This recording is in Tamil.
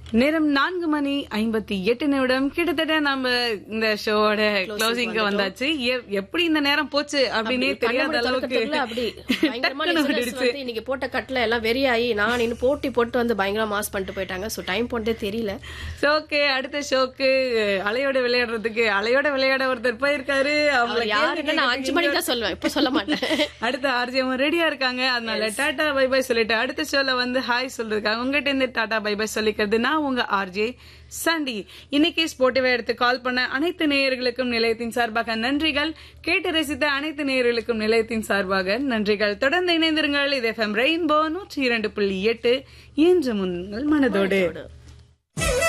நேரம் நான்கு மணி ஐம்பத்தி எட்டு நிமிடம் கிட்டத்தட்ட நம்ம இந்த ஷோவோட க்ளோசிங்க வந்தாச்சு எ- எப்படி இந்த நேரம் போச்சு அப்படின்னே தெரியாத கண்ணாடி அளவுக்கு திறக்கறதுக்குள்ள அப்படி பயங்கரமா டக்குன்னு listeners ஓடிடுச்சு. வந்து இன்னைக்கு போட்ட கட்ல எல்லாம் வெறியாயி நான் இன்னும் போட்டி போட்டு வந்து பயங்கரமா மாஸ் பண்ணிட்டு போயிட்டாங்க சோ டைம் போட்டே தெரியல ஓகே அடுத்த ஷோக்கு அலையோட விளையாடுறதுக்கு அலையோட விளையாட ஒருத்தர் போயிருக்காரு அவங்கள அவர் யாருன்னு நான் அஞ்சு மணிக்கு தான் சொல்லுவேன் இப்ப சொல்ல மாட்டேன் அடுத்த ஆர்ஜிஎம் ரெடியா இருக்காங்க அதனால டாடா பை பை சொல்லிட்டு அடுத்த ஷோல வந்து ஹாய் சொல்லிருக்காங்க உங்ககிட்ட இருந்து டாடா பை பை சொல்லிக்கிறது நான் உங்க ஆர்ஜே சண்டி இன்னைக்கு ஸ்போர்ட்டிவை எடுத்து கால் பண்ண அனைத்து நேயர்களுக்கும் நிலையத்தின் சார்பாக நன்றிகள் கேட்டு ரசித்த அனைத்து நேயர்களுக்கும் நிலையத்தின் சார்பாக நன்றிகள் தொடர்ந்து இணைந்திருங்கள் இது எஃப்எம் ரெயின்போ நூற்றி இரண்டு புள்ளி எட்டு இன்று முன்னால் மனதோடு